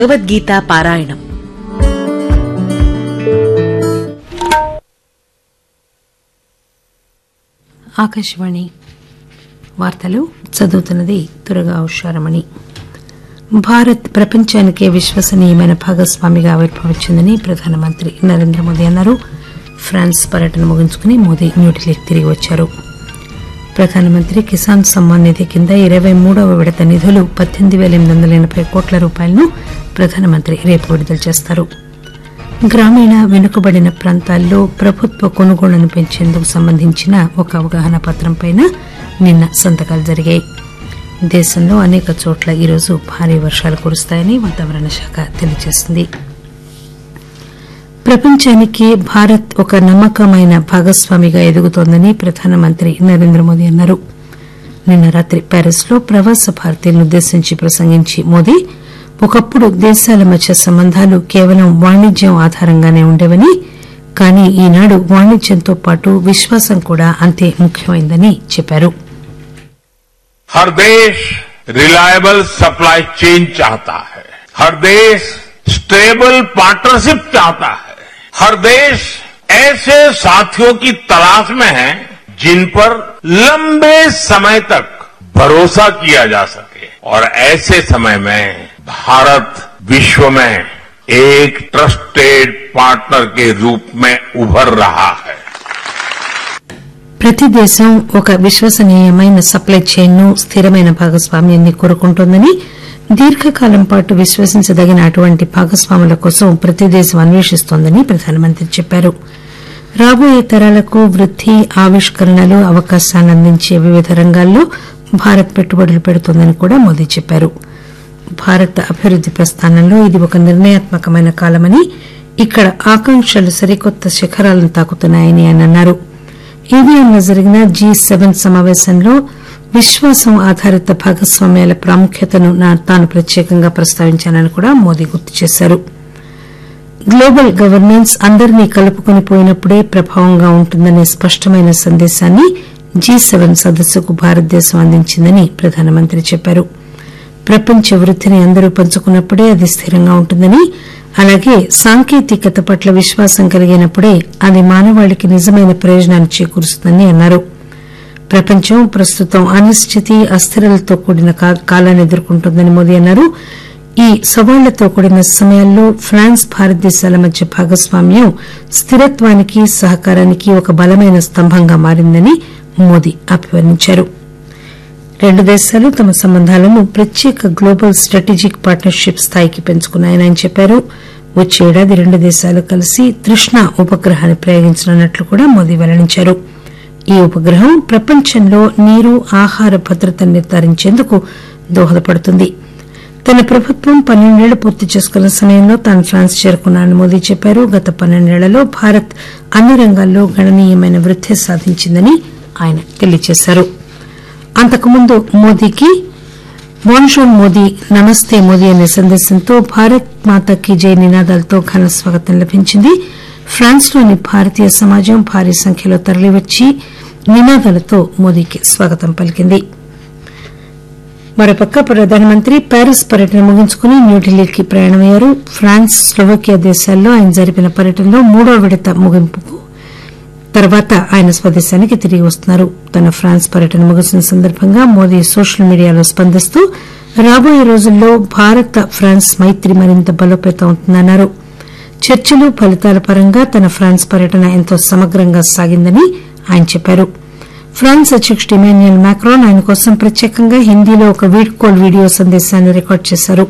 భగవద్గీత పారాయణం ఆకాశవాణి వార్తలు చదువుతున్నది తురగా ఉషారమణి భారత్ ప్రపంచానికే విశ్వసనీయమైన భాగస్వామిగా ఆవిర్భవించిందని ప్రధానమంత్రి నరేంద్ర మోదీ అన్నారు ఫ్రాన్స్ పర్యటన ముగించుకుని మోదీ న్యూఢిల్లీకి తిరిగి వచ్చారు ప్రధానమంత్రి కిసాన్ సమ్మాన్ నిధి కింద ఇరవై మూడవ విడత నిధులు పద్దెనిమిది పేల ఎనిమిది వందల ఎనబై కోట్ల రూపాయలను ప్రధానమంత్రి రేపు విడుదల చేస్తారు గ్రామీణ వెనుకబడిన ప్రాంతాల్లో ప్రభుత్వ కొనుగోళ్లను పెంచేందుకు సంబంధించిన ఒక అవగాహన పత్రంపై నిన్న సంతకాలు జరిగాయి దేశంలో అనేక చోట్ల ఈరోజు భారీ వర్షాలు కురుస్తాయని వాతావరణ శాఖ తెలియజేసింది ప్రపంచానికి భారత్ ఒక నమ్మకమైన భాగస్వామిగా ఎదుగుతోందని ప్రధానమంత్రి నరేంద్ర మోదీ అన్నారు నిన్న రాత్రి ప్యారిస్ లో ప్రవాస భారతీయులను ఉద్దేశించి ప్రసంగించి మోదీ ఒకప్పుడు దేశాల మధ్య సంబంధాలు కేవలం వాణిజ్యం ఆధారంగానే ఉండేవని కానీ ఈనాడు వాణిజ్యంతో పాటు విశ్వాసం కూడా అంతే ముఖ్యమైందని చెప్పారు हर देश रिलायबल सप्लाई चेन चाहता है हर देश स्टेबल पार्टनरशिप चाहता है हर देश ऐसे साथियों की तलाश में है जिन पर लंबे समय तक भरोसा किया जा सके और ऐसे समय में भारत विश्व में एक ट्रस्टेड पार्टनर के रूप में उभर रहा है ప్రతి దేశం ఒక విశ్వసనీయమైన సప్లై చైన్ ను స్థిరమైన భాగస్వామ్యాన్ని కోరుకుంటోందని దీర్ఘకాలం పాటు విశ్వసించదగిన అటువంటి భాగస్వాముల కోసం ప్రతి దేశం అన్వేషిస్తోందని ప్రధానమంత్రి చెప్పారు రాబోయే తరాలకు వృద్ది ఆవిష్కరణలు అవకాశాలను అందించే వివిధ రంగాల్లో భారత్ పెట్టుబడులు పెడుతోందని కూడా మోదీ చెప్పారు భారత అభివృద్ది ప్రస్థానంలో ఇది ఒక నిర్ణయాత్మకమైన కాలమని ఇక్కడ ఆకాంక్షలు సరికొత్త శిఖరాలను తాకుతున్నాయని ఆయన అన్నారు ఈవీఎంలో జరిగిన జీ సెవెన్ సమావేశంలో విశ్వాసం ఆధారిత భాగస్వామ్యాల ప్రాముఖ్యతను నా- తాను ప్రత్యేకంగా ప్రస్తావించానని కూడా మోదీ గుర్తు చేశారు గ్లోబల్ గవర్నెన్స్ అందరినీ కలుపుకొని పోయినప్పుడే ప్రభావంగా ఉంటుందనే స్పష్టమైన సందేశాన్ని జీ సెవెన్ సదస్సుకు భారతదేశం అందించిందని ప్రధానమంత్రి చెప్పారు ప్రపంచ వృద్దిని అందరూ పంచుకున్నప్పుడే అది స్థిరంగా ఉంటుందని అలాగే సాంకేతికత పట్ల విశ్వాసం కలిగినప్పుడే అది మానవాళికి నిజమైన ప్రయోజనాన్ని చేకూరుస్తుందని అన్నారు ప్రపంచం ప్రస్తుతం అనిశ్చితి అస్థిరలతో కూడిన కా- కాలాన్ని ఎదుర్కొంటోందని మోదీ అన్నారు ఈ సవాళ్లతో కూడిన సమయాల్లో ఫ్రాన్స్ భారతదేశాల మధ్య భాగస్వామ్యం స్థిరత్వానికి సహకారానికి ఒక బలమైన స్తంభంగా మారిందని మోదీ అభివర్ణించారు రెండు దేశాలు తమ సంబంధాలను ప్రత్యేక గ్లోబల్ స్ట్రాటజిక్ పార్ట్నర్షిప్ స్థాయికి పెంచుకున్నాయని ఆయన చెప్పారు వచ్చే ఏడాది రెండు దేశాలు కలిసి తృష్ణ ఉపగ్రహాన్ని ప్రయోగించనున్నట్లు కూడా మోదీ వెల్లడించారు ఈ ఉపగ్రహం ప్రపంచంలో నీరు ఆహార భద్రతను నిర్ధారించేందుకు దోహదపడుతుంది తన ప్రభుత్వం పన్నెండేళ్లు పూర్తి చేసుకున్న సమయంలో తాను ఫ్రాన్స్ చేరుకున్నానని మోదీ చెప్పారు గత పన్నెండేళ్లలో భారత్ అన్ని రంగాల్లో గణనీయమైన వృద్ది సాధించిందని ఆయన తెలియజేశారు అంతకుముందు మోదీకి బోన్షోన్ మోదీ నమస్తే మోదీ అనే సందేశంతో భారత్ మాతాకి జై నినాదాలతో ఘన స్వాగతం లభించింది ఫ్రాన్స్ లోని భారతీయ సమాజం భారీ సంఖ్యలో తరలివచ్చి నినాదాలతో మోదీకి స్వాగతం పలికింది మరోపక్క ప్రధానమంత్రి ప్యారిస్ పర్యటన ముగించుకుని న్యూఢిల్లీకి ప్రయాణమయ్యారు ఫ్రాన్స్ స్లోవకియా దేశాల్లో ఆయన జరిపిన పర్యటనలో మూడో విడత ముగింపుకు తర్వాత ఆయన స్వదేశానికి తిరిగి వస్తున్నారు తన ఫ్రాన్స్ పర్యటన ముగిసిన సందర్భంగా మోదీ సోషల్ మీడియాలో స్పందిస్తూ రాబోయే రోజుల్లో భారత ఫ్రాన్స్ మైత్రి మరింత బలోపేతం అవుతుందన్నారు చర్చలు ఫలితాల పరంగా తన ఫ్రాన్స్ పర్యటన ఎంతో సమగ్రంగా సాగిందని ఆయన చెప్పారు ఫ్రాన్స్ అధ్యకుడు ఇమాన్యుయల్ మాక్రాన్ ఆయన కోసం ప్రత్యేకంగా హిందీలో ఒక వీడ్కోల్ వీడియో సందేశాన్ని రికార్డు చేశారు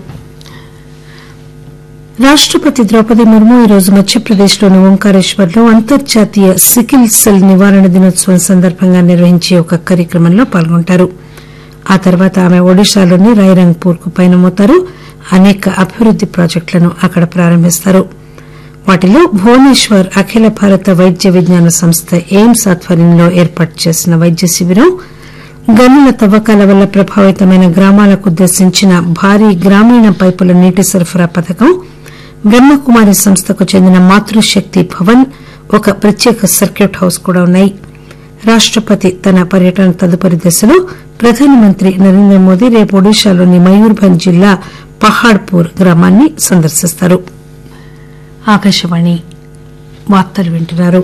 రాష్టపతి ద్రౌపది ముర్ము ఈరోజు మధ్యప్రదేశ్లోని ఓంకారేశ్వర్లో అంతర్జాతీయ సికిల్ సెల్ నివారణ దినోత్సవం సందర్భంగా నిర్వహించే ఒక కార్యక్రమంలో పాల్గొంటారు ఆ తర్వాత ఆమె ఒడిశాలోని రాయరంగ్పూర్ కు పయనమవుతారు అనేక అభివృద్ది ప్రాజెక్టులను అక్కడ ప్రారంభిస్తారు వాటిలో భువనేశ్వర్ అఖిల భారత వైద్య విజ్ఞాన సంస్థ ఎయిమ్స్ ఆధ్వర్యంలో ఏర్పాటు చేసిన వైద్య శిబిరం గనుల తవ్వకాల వల్ల ప్రభావితమైన గ్రామాలకు ఉద్దేశించిన భారీ గ్రామీణ పైపుల నీటి సరఫరా పథకం బ్రహ్మకుమారి సంస్థకు చెందిన మాతృశక్తి భవన్ ఒక ప్రత్యేక సర్క్యూట్ హౌస్ కూడా ఉన్నాయి రాష్టపతి తన పర్యటన తదుపరి దశలో ప్రధానమంత్రి నరేంద్ర మోదీ రేపు ఒడిశాలోని మయూర్భంజ్ జిల్లా పహాడ్పూర్ గ్రామాన్ని సందర్శిస్తారు ఆకాశవాణి వార్తలు వింటున్నారు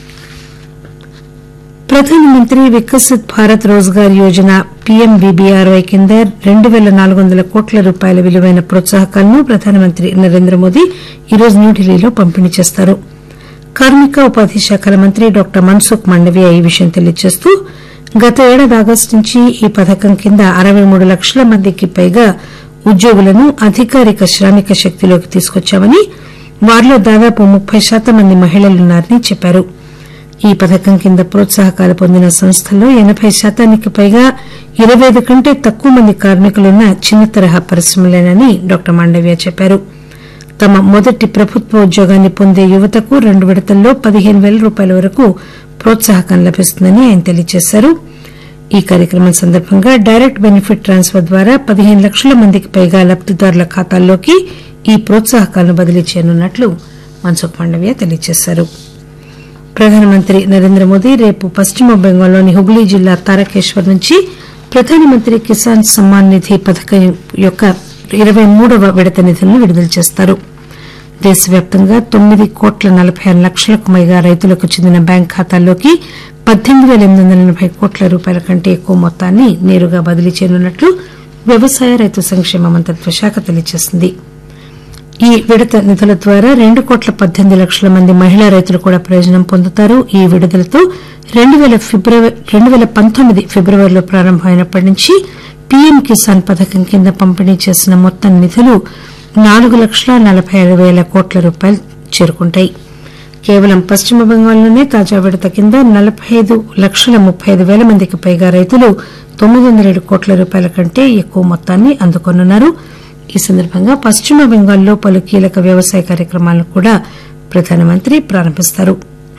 ప్రధానమంత్రి వికసిత్ భారత్ రోజ్గార్ యోజన పీఎంబీబీఆర్వై కింద రెండు పేల నాలుగు వందల కోట్ల రూపాయల విలువైన ప్రోత్సాహకాలను ప్రధానమంత్రి నరేంద్ర మోదీ ఈరోజు న్యూఢిల్లీలో పంపిణీ చేస్తారు కార్మిక ఉపాధి శాఖల మంత్రి డాక్టర్ మన్సుఖ్ మాండవీయ ఈ విషయం తెలియజేస్తూ గత ఏడాది ఆగస్టు నుంచి ఈ పథకం కింద అరవై మూడు లక్షల మందికి పైగా ఉద్యోగులను అధికారిక శ్రామిక శక్తిలోకి తీసుకొచ్చామని వారిలో దాదాపు ముప్పై శాతం మంది మహిళలున్నారని చెప్పారు ఈ పథకం కింద ప్రోత్సాహకాలు పొందిన సంస్థల్లో ఎనబై శాతానికి పైగా ఇరవై ఐదు కంటే తక్కువ మంది కార్మికులున్న చిన్న తరహా పరిశ్రమలేనని డాక్టర్ మాండవ్య చెప్పారు తమ మొదటి ప్రభుత్వ ఉద్యోగాన్ని పొందే యువతకు రెండు విడతల్లో పదిహేను పేల రూపాయల వరకు ప్రోత్సాహకం లభిస్తుందని ఆయన తెలియజేశారు ఈ కార్యక్రమం సందర్భంగా డైరెక్ట్ బెనిఫిట్ ట్రాన్స్ఫర్ ద్వారా పదిహేను లక్షల మందికి పైగా లబ్దిదారుల ఖాతాల్లోకి ఈ ప్రోత్సాహకాలను బదిలీ చేయనున్నట్లు మన్సుఖ్ మాండవ్య తెలియజేశారు ప్రధానమంత్రి నరేంద్ర మోదీ రేపు పశ్చిమ బెంగాల్లోని హుగ్లీ జిల్లా తారకేశ్వర్ నుంచి ప్రధానమంత్రి కిసాన్ సమ్మాన్ నిధి పథకం యొక్క ఇరవై మూడవ విడత నిధులను విడుదల చేస్తారు దేశవ్యాప్తంగా తొమ్మిది కోట్ల నలబై ఆరు లక్షలకు పైగా రైతులకు చెందిన బ్యాంకు ఖాతాల్లోకి పద్దెనిమిది పేల ఎనిమిది వందల ఎనబై కోట్ల రూపాయల కంటే ఎక్కువ మొత్తాన్ని నేరుగా బదిలీ చేయనున్నట్లు వ్యవసాయ రైతు సంక్షేమ మంత్రిత్వ శాఖ తెలియజేసింది ఈ విడత నిధుల ద్వారా రెండు కోట్ల పద్దెనిమిది లక్షల మంది మహిళా రైతులు కూడా ప్రయోజనం పొందుతారు ఈ విడుదలతో రెండు పేల ఫిబ్రవరి రెండు పేల పంతొమ్మిది ఫిబ్రవరిలో ప్రారంభమైనప్పటి నుంచి పీఎం కిసాన్ పథకం కింద పంపిణీ చేసిన మొత్తం నిధులు నాలుగు లక్షల నలబై ఆరు పేల కోట్ల రూపాయలు చేరుకుంటాయి కేవలం పశ్చిమ బెంగాల్లోనే తాజా విడత కింద నలబై ఐదు లక్షల ముప్పై ఐదు పేల మందికి పైగా రైతులు తొమ్మిది వందల ఏడు కోట్ల రూపాయల కంటే ఎక్కువ మొత్తాన్ని అందుకోనున్నారు ఈ సందర్భంగా పశ్చిమ బెంగాల్లో పలు కీలక వ్యవసాయ కార్యక్రమాలను కూడా ప్రధానమంత్రి ప్రారంభిస్తారు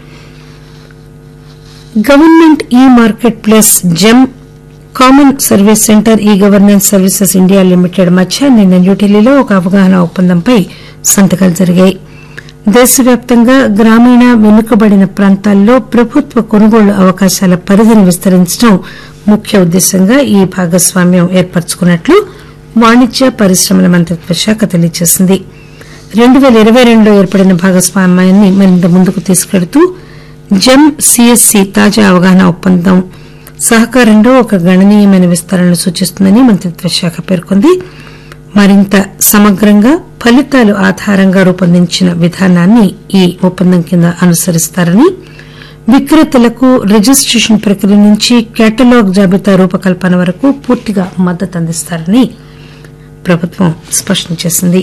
government e marketplace GeM common service centre e governance services India limited మధ్య నిన్న న్యూఢిల్లీలో ఒక అవగాహన ఒప్పందంపై సంతకాలు జరిగాయి దేశవ్యాప్తంగా గ్రామీణ వెనుకబడిన ప్రాంతాల్లో ప్రభుత్వ కొనుగోలు అవకాశాల పరిధిని విస్తరించడం ముఖ్య ఉద్దేశంగా ఈ భాగస్వామ్యం ఏర్పరచుకున్నట్లు వాణిజ్య పరిశ్రమల మంత్రిత్వ శాఖ తెలియజేసింది రెండు పేల ఇరవై రెండులో ఏర్పడిన భాగస్వామ్యాన్ని మరింత ముందుకు తీసుకెడుతూ జెమ్ సిఎస్సి తాజా అవగాహన ఒప్పందం సహకారంలో ఒక గణనీయమైన విస్తరణను సూచిస్తుందని మంత్రిత్వ శాఖ పేర్కొంది మరింత సమగ్రంగా ఫలితాలు ఆధారంగా రూపొందించిన విధానాన్ని ఈ ఒప్పందం కింద అనుసరిస్తారని విక్రేతలకు రిజిస్టేషన్ ప్రక్రియ నుంచి కేటలాగ్ జాబితా రూపకల్పన వరకు పూర్తిగా మద్దతు అందిస్తారని ప్రభుత్వం స్పష్టం చేసింది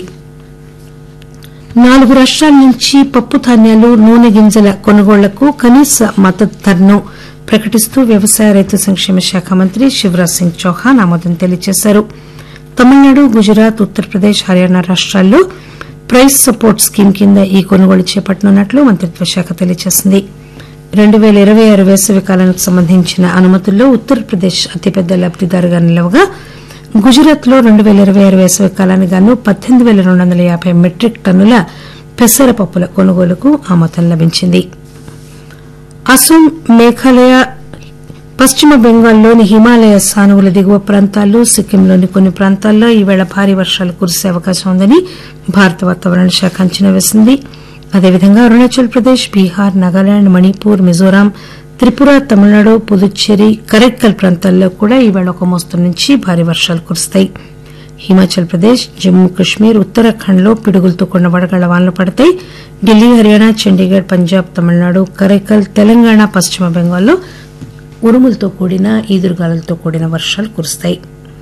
నాలుగు రాష్ట్రాల నుంచి పప్పు ధాన్యాలు నూనె గింజల కొనుగోళ్లకు కనీస మద్దతు ధరను ప్రకటిస్తూ వ్యవసాయ రైతు సంక్షేమ శాఖ మంత్రి శివరాజ్ సింగ్ చౌహాన్ ఆమోదం తెలియజేశారు తమిళనాడు గుజరాత్ ఉత్తరప్రదేశ్ హర్యానా రాష్ట్రాల్లో ప్రైస్ సపోర్ట్ స్కీమ్ కింద ఈ కొనుగోలు చేపట్టనున్నట్లు మంత్రిత్వ శాఖ తెలియజేసింది రెండు పేల ఇరవై ఆరు వేసవి కాలానికి సంబంధించిన అనుమతుల్లో ఉత్తరప్రదేశ్ అతిపెద్ద లబ్దిదారుగా నిలవగా గుజరాత్ లో రెండు పేల ఇరవై ఆరు వేసవి కాలానికి గాను పద్దెనిమిది పేల రెండు వందల యాబై మెట్రిక్ టన్నుల పెసరపప్పుల కొనుగోలుకు ఆమోదం లభించింది అస్సాం మేఘాలయ పశ్చిమ బెంగాల్లోని హిమాలయ సానువుల దిగువ ప్రాంతాలు సిక్కింలోని కొన్ని ప్రాంతాల్లో ఈవేళ భారీ వర్షాలు కురిసే అవకాశం ఉందని భారత వాతావరణ శాఖ అంచనా వేసింది అదేవిధంగా అరుణాచల్ ప్రదేశ్ బీహార్ నాగాలాండ్ మణిపూర్ మిజోరాం త్రిపుర తమిళనాడు పుదుచ్చేరి కరైక్కల్ ప్రాంతాల్లో కూడా ఈవేళ ఒక మోస్తరు నుంచి భారీ వర్షాలు కురుస్తాయి హిమాచల్ ప్రదేశ్ జమ్మూ కశ్మీర్ ఉత్తరాఖండ్ లో పిడుగులతో కూడిన వడగళ్ల వానలు పడతాయి ఢిల్లీ హర్యానా చండీగఢ్ పంజాబ్ తమిళనాడు కరైకల్ తెలంగాణ పశ్చిమ బెంగాల్లో ఉరుములతో కూడిన ఈదురుగాలులతో కూడిన వర్షాలు కురుస్తాయి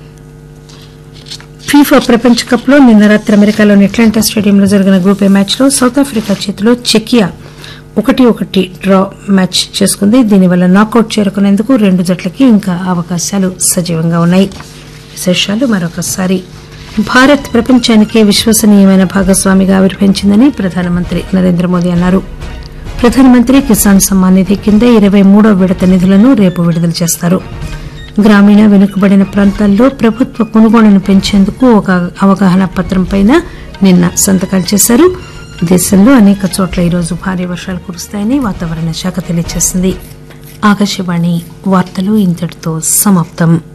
ఫీఫా ప్రపంచ కప్ లో నిన్న రాత్రి అమెరికాలోని అట్లాంటా స్టేడియంలో జరిగిన గ్రూప్ ఏ మ్యాచ్ లో సౌత్ ఆఫ్రికా చేతిలో చెకియా ఒకటి ఒకటి డ్రా మ్యాచ్ చేసుకుంది దీనివల్ల నాకౌట్ చేరుకునేందుకు రెండు జట్లకి ఇంకా అవకాశాలు సజీవంగా ఉన్నాయి విశేషాలు మరొకసారి భారత్ ప్రపంచానికే విశ్వసనీయమైన భాగస్వామిగా ఆవిర్భవించిందని ప్రధానమంత్రి నరేంద్ర మోదీ అన్నారు ప్రధానమంత్రి కిసాన్ సమ్మాన్ నిధి కింద ఇరవై మూడో విడత నిధులను రేపు విడుదల చేస్తారు గ్రామీణ వెనుకబడిన ప్రాంతాల్లో ప్రభుత్వ కొనుగోళ్లను పెంచేందుకు ఒక అవగాహన పత్రంపై నిన్న సంతకాలు చేశారు దేశంలో అనేక చోట్ల ఈరోజు భారీ వర్షాలు కురుస్తాయని వాతావరణ శాఖ తెలియజేసింది ఆకాశవాణి వార్తలు ఇంతటితో సమాప్తం